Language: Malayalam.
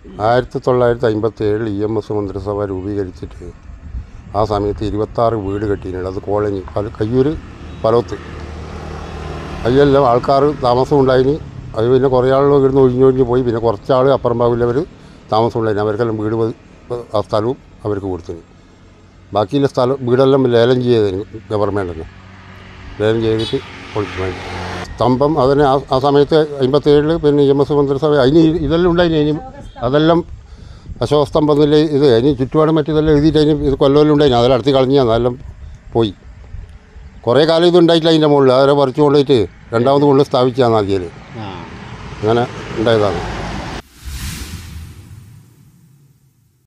ആയിരത്തി തൊള്ളായിരത്തി അമ്പത്തി ഏഴിൽ ഇ എം എസ് മന്ത്രിസഭ രൂപീകരിച്ചിട്ട് ആ സമയത്ത് ഇരുപത്താറ് വീട് കെട്ടിയിട്ടുണ്ട് അത് കോളനി പല കയ്യൂർ പലോത്ത് അതിലെല്ലാം ആൾക്കാർ താമസം ഉണ്ടായിന് അത് പിന്നെ കുറേ ആളുകൾ ഇവിടുന്ന് ഒഴിഞ്ഞൊഴിഞ്ഞ് പോയി പിന്നെ കുറച്ച് ആൾ അപ്പുറം ഭാഗമില്ലവർ താമസം ഉണ്ടായിന് അവർക്കെല്ലാം വീട് പതി- ആ സ്ഥലവും അവർക്ക് കൊടുത്തു ബാക്കിയുള്ള സ്ഥലം വീടെല്ലാം ലേലം ചെയ്തതിന് ഗവൺമെൻറ്റിന് ലേലം ചെയ്തിട്ട് പൊളിച്ചു വാങ്ങി സ്തംഭം അതിന് ആ ആ സമയത്ത് അമ്പത്തേഴിൽ പിന്നെ ഇ എം എസ് മന്ത്രിസഭ അതിന് ഇ- ഇതെല്ലാം ഉണ്ടായിന് ഇനി അതെല്ലാം അശോകസ്തംഭം എന്നില്ല ഇത് അതിന് ചുറ്റുപാടും മറ്റിതെല്ലാം എഴുതിയിട്ട് അതിന് ഇത് കൊല്ലമെല്ലാം ഉണ്ടായിന് അതെല്ലാം അടുത്ത് കളഞ്ഞാൽ അതെല്ലാം പോയി കുറേ കാലം ഇത് ഉണ്ടായിട്ടില്ല അതിൻ്റെ മുകളിൽ അതെല്ലാം പറിച്ചു കൊണ്ടുപോയിട്ട് രണ്ടാമത് കൊണ്ട് സ്ഥാപിച്ചാണ് ആദ്യം ആ അങ്ങനെ ഉണ്ടായതാണ്